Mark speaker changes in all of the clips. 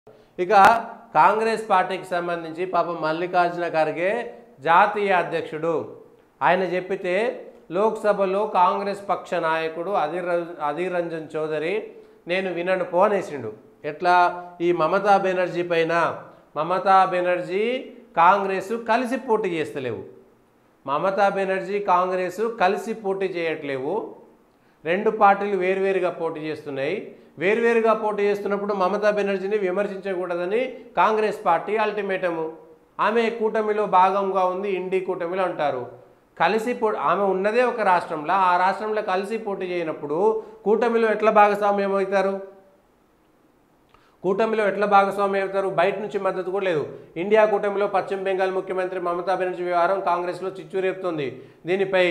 Speaker 1: ఇక కాంగ్రెస్ పార్టీకి సంబంధించి పాపం మల్లికార్జున ఖర్గే జాతీయ అధ్యక్షుడు ఆయన చెప్పితే లోక్సభలో కాంగ్రెస్ పక్ష నాయకుడు అధీర్ రం- అధీర్ రంజన్ చౌదరి నేను వినను పోనేసిండు ఎట్లా ఈ మమతా బెనర్జీ పైన మమతా బెనర్జీ కాంగ్రెస్ కలిసి పోటీ చేస్తలేవు మమతా బెనర్జీ కాంగ్రెస్ కలిసి పోటీ చేయట్లేవు రెండు పార్టీలు వేరువేరుగా పోటీ చేస్తున్నాయి వేరువేరుగా పోటీ చేస్తున్నప్పుడు మమతా బెనర్జీని విమర్శించకూడదని కాంగ్రెస్ పార్టీ అల్టిమేటము ఆమె కూటమిలో భాగంగా ఉంది ఇండి కూటమిలో అంటారు కలిసి పో ఆమె ఉన్నదే ఒక రాష్ట్రంలో ఆ రాష్ట్రంలో కలిసి పోటీ చేయనప్పుడు కూటమిలో ఎట్లా భాగస్వామ్యం అవుతారు కూటమిలో ఎట్లా భాగస్వామ్యం అవుతారు బయట నుంచి మద్దతు కూడా లేదు ఇండియా కూటమిలో పశ్చిమ బెంగాల్ ముఖ్యమంత్రి మమతా బెనర్జీ వ్యవహారం కాంగ్రెస్లో చిచ్చు రేపుతోంది దీనిపై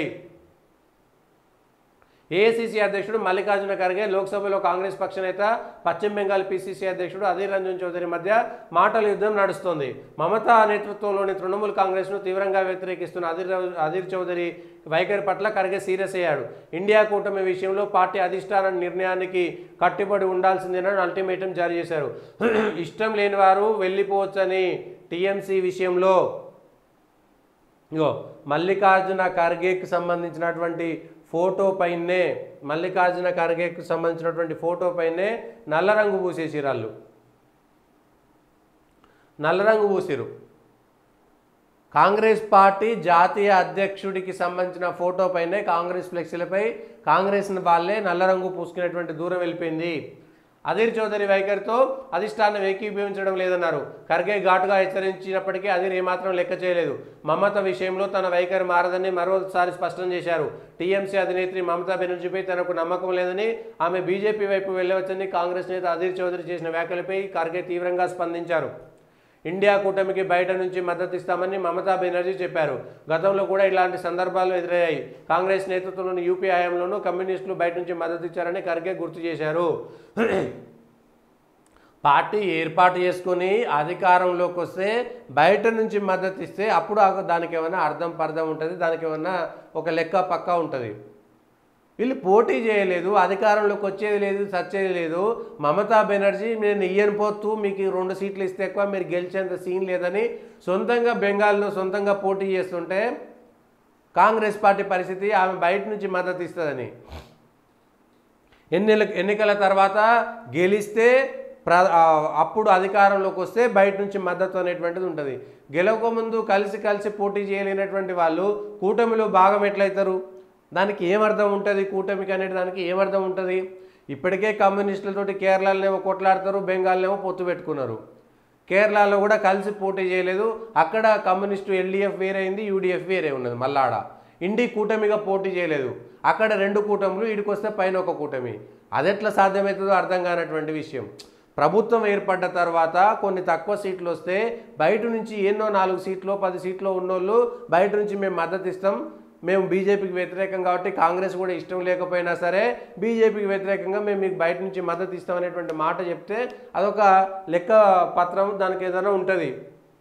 Speaker 1: ఏఐసిసి అధ్యక్షుడు మల్లికార్జున ఖర్గే లోక్సభలో కాంగ్రెస్ పక్ష నేత పశ్చిమ బెంగాల్ పిసిసి అధ్యక్షుడు అధీర్ రంజన్ చౌదరి మధ్య మాటల యుద్ధం నడుస్తోంది మమతా నేతృత్వంలోని తృణమూల్ కాంగ్రెస్ను తీవ్రంగా వ్యతిరేకిస్తున్న అధీర్ రావు- అధీర్ చౌదరి వైఖరి పట్ల ఖర్గే సీరియస్ అయ్యాడు ఇండియా కూటమి విషయంలో పార్టీ అధిష్టాన నిర్ణయానికి కట్టుబడి ఉండాల్సిందేనని అల్టిమేటం జారీ చేశారు ఇష్టం లేని వారు వెళ్ళిపోవచ్చని టీఎంసీ విషయంలో ఇగో మల్లికార్జున ఖర్గేకి సంబంధించినటువంటి ఫోటో పైనే మల్లికార్జున ఖర్గేకి సంబంధించినటువంటి ఫోటో పైనే నల్ల రంగు పూసేసిరు వాళ్ళు నల్ల రంగు పూసిరు కాంగ్రెస్ పార్టీ జాతీయ అధ్యక్షుడికి సంబంధించిన ఫోటో పైనే కాంగ్రెస్ ఫ్లెక్సీలపై కాంగ్రెస్ వాళ్ళే నల్ల రంగు పూసుకునేటువంటి దూరం వెళ్ళిపోయింది అధీర్ చౌదరి వైఖరితో అధిష్టానం ఏకీభవించడం లేదన్నారు ఖర్గే ఘాటుగా హెచ్చరించినప్పటికీ అధీర్ ఏమాత్రం లెక్క చేయలేదు మమత విషయంలో తన వైఖరి మారదని మరోసారి స్పష్టం చేశారు టీఎంసీ అధినేత్రి మమతా బెనర్జీపై తనకు నమ్మకం లేదని ఆమె బీజేపీ వైపు వెళ్ళవచ్చని కాంగ్రెస్ నేత అధీర్ చౌదరి చేసిన వ్యాఖ్యలపై ఖర్గే తీవ్రంగా స్పందించారు ఇండియా కూటమికి బయట నుంచి మద్దతు ఇస్తామని మమతా బెనర్జీ చెప్పారు గతంలో కూడా ఇలాంటి సందర్భాలు ఎదురయ్యాయి కాంగ్రెస్ నేతృత్వంలోని యూపీ హయాంలోనూ కమ్యూనిస్టులు బయట నుంచి మద్దతు ఇచ్చారని ఖర్గే గుర్తు చేశారు పార్టీ ఏర్పాటు చేసుకొని అధికారంలోకి వస్తే బయట నుంచి మద్దతు ఇస్తే అప్పుడు ఆ- దానికి ఏమైనా అర్థం పర్థం ఉంటుంది దానికి ఏమైనా ఒక లెక్క పక్కా ఉంటుంది వీళ్ళు పోటీ చేయలేదు అధికారంలోకి వచ్చేది లేదు సచ్చేది లేదు మమతా బెనర్జీ నేను ఇయ్యను పోతూ మీకు ఈ రెండు సీట్లు ఇస్తే ఎక్కువ మీరు గెలిచేంత సీన్ లేదని సొంతంగా బెంగాల్లో సొంతంగా పోటీ చేస్తుంటే కాంగ్రెస్ పార్టీ పరిస్థితి ఆమె బయట నుంచి మద్దతు ఇస్తుందని ఎన్నిల ఎన్నికల తర్వాత గెలిస్తే ప్ర ఆ, అప్పుడు అధికారంలోకి వస్తే బయట నుంచి మద్దతు అనేటువంటిది ఉంటుంది గెలవకముందు కలిసి కలిసి పోటీ చేయలేనటువంటి వాళ్ళు కూటమిలో భాగం ఎట్లయితారు దానికి ఏమర్థం ఉంటుంది కూటమికి అనే దానికి ఏమర్థం ఉంటుంది ఇప్పటికే కమ్యూనిస్టులతోటి కేరళలోనేమో కొట్లాడతారు బెంగాల్నేమో పొత్తు పెట్టుకున్నారు కేరళలో కూడా కలిసి పోటీ చేయలేదు అక్కడ కమ్యూనిస్టు ఎల్డీఎఫ్ వేరైంది యూడీఎఫ్ వేరే ఉన్నది మల్లాడ ఇండి కూటమిగా పోటీ చేయలేదు అక్కడ రెండు కూటములు ఇడికి వస్తే పైన ఒక కూటమి అదెట్లా సాధ్యమవుతుందో అర్థం కానటువంటి విషయం ప్రభుత్వం ఏర్పడ్డ తర్వాత కొన్ని తక్కువ సీట్లు వస్తే బయట నుంచి ఎన్నో నాలుగు సీట్లు పది సీట్లు ఉన్నోళ్ళు బయట నుంచి మేము మద్దతు ఇస్తాం మేము బీజేపీకి వ్యతిరేకం కాబట్టి కాంగ్రెస్ కూడా ఇష్టం లేకపోయినా సరే బీజేపీకి వ్యతిరేకంగా మేము మీకు బయట నుంచి మద్దతు ఇస్తాం అనేటువంటి మాట చెప్తే అదొక లెక్క పత్రం దానికి ఏదైనా ఉంటుంది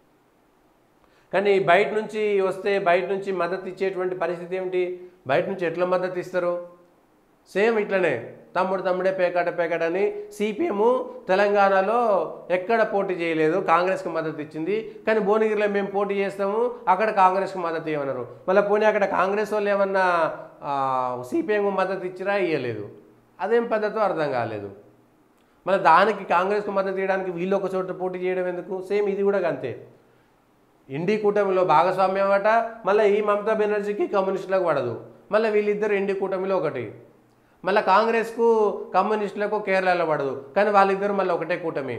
Speaker 1: కానీ బయట నుంచి వస్తే బయట నుంచి మద్దతు ఇచ్చేటువంటి పరిస్థితి ఏమిటి బయట నుంచి ఎట్లా మద్దతు ఇస్తారు సేమ్ ఇట్లనే తమ్ముడు తమ్ముడే పేకాట పేకాట అని సిపిఎం తెలంగాణలో ఎక్కడ పోటీ చేయలేదు కాంగ్రెస్కి మద్దతు ఇచ్చింది కానీ భువనగిరిలో మేము పోటీ చేస్తాము అక్కడ కాంగ్రెస్కి మద్దతు ఇవ్వమన్నారు మళ్ళీ పోనీ అక్కడ కాంగ్రెస్ వాళ్ళు ఏమన్నా సిపిఎం మద్దతు ఇచ్చిరా ఇవ్వలేదు అదేం పద్ధతో అర్థం కాలేదు మళ్ళీ దానికి కాంగ్రెస్కి మద్దతు ఇవ్వడానికి వీళ్ళు ఒక చోట పోటీ చేయడం ఎందుకు సేమ్ ఇది కూడా అంతే ఇండి కూటమిలో భాగస్వామ్యం అట మళ్ళీ ఈ మమతా బెనర్జీకి కమ్యూనిస్టులకు పడదు మళ్ళీ వీళ్ళిద్దరు ఇండి కూటమిలో ఒకటి మళ్ళీ కాంగ్రెస్కు కమ్యూనిస్టులకు కేరళలో పడదు కానీ వాళ్ళిద్దరు మళ్ళీ ఒకటే కూటమి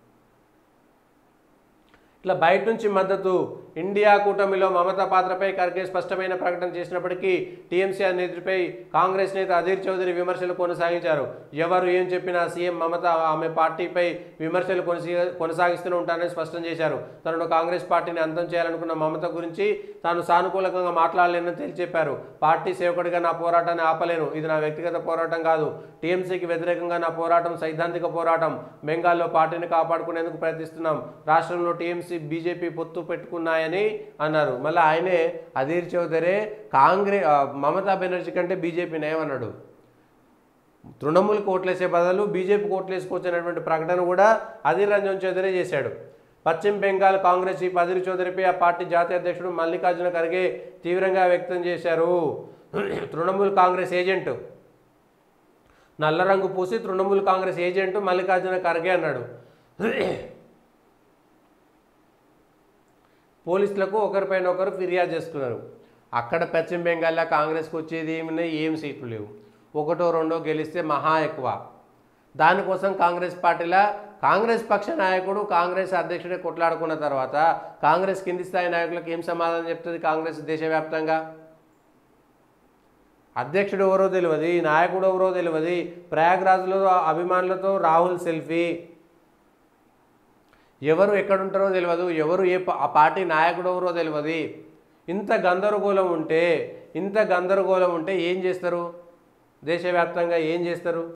Speaker 1: ఇట్లా బయట నుంచి మద్దతు ఇండియా కూటమిలో మమతా పాత్రపై ఖర్గే స్పష్టమైన ప్రకటన చేసినప్పటికీ టీఎంసీ నేతృపై కాంగ్రెస్ నేత అధీర్ చౌదరి విమర్శలు కొనసాగించారు ఎవరు ఏం చెప్పినా సీఎం మమత ఆమె పార్టీపై విమర్శలు కొనసి కొనసాగిస్తూనే ఉంటారని స్పష్టం చేశారు తనను కాంగ్రెస్ పార్టీని అంతం చేయాలనుకున్న మమత గురించి తాను సానుకూలంగా మాట్లాడలేనని తేల్చి చెప్పారు పార్టీ సేవకుడిగా నా పోరాటాన్ని ఆపలేను ఇది నా వ్యక్తిగత పోరాటం కాదు టీఎంసీకి వ్యతిరేకంగా నా పోరాటం సైద్ధాంతిక పోరాటం బెంగాల్లో పార్టీని కాపాడుకునేందుకు ప్రయత్నిస్తున్నాం రాష్ట్రంలో టీఎంసీ బీజేపీ పొత్తు పెట్టుకున్నాయని అన్నారు మళ్ళీ ఆయనే అధీర్ చౌదరే కాంగ్రెస్ మమతా బెనర్జీ కంటే బీజేపీని ఏమన్నాడు తృణమూల్ కోట్లేసే బదులు బీజేపీ కోట్లేసుకొచ్చినటువంటి ప్రకటన కూడా అధీర్ రంజన్ చౌదరి చేశాడు పశ్చిమ బెంగాల్ కాంగ్రెస్ చీఫ్ అధీర్ చౌదరిపై ఆ పార్టీ జాతీయ అధ్యక్షుడు మల్లికార్జున ఖర్గే తీవ్రంగా వ్యక్తం చేశారు తృణమూల్ కాంగ్రెస్ ఏజెంట్ నల్ల రంగు పూసి తృణమూల్ కాంగ్రెస్ ఏజెంట్ మల్లికార్జున ఖర్గే అన్నాడు పోలీసులకు ఒకరిపైన ఒకరు ఫిర్యాదు చేసుకున్నారు అక్కడ పశ్చిమ బెంగాల్లో కాంగ్రెస్కి వచ్చేది ఏమి ఏం సీట్లు లేవు ఒకటో రెండో గెలిస్తే మహా ఎక్కువ దానికోసం కాంగ్రెస్ పార్టీలో కాంగ్రెస్ పక్ష నాయకుడు కాంగ్రెస్ అధ్యక్షుడే కొట్లాడుకున్న తర్వాత కాంగ్రెస్ కింది స్థాయి నాయకులకు ఏం సమాధానం చెప్తుంది కాంగ్రెస్ దేశవ్యాప్తంగా అధ్యక్షుడు ఎవరో తెలియదు నాయకుడు ఎవరో తెలియదు ప్రయాగ్రాజ్లో అభిమానులతో రాహుల్ సెల్ఫీ ఎవరు ఎక్కడుంటారో తెలియదు ఎవరు ఏ పా- ఆ పార్టీ నాయకుడు ఎవరో తెలియదు ఇంత గందరగోళం ఉంటే ఇంత గందరగోళం ఉంటే ఏం చేస్తారు దేశవ్యాప్తంగా ఏం చేస్తారు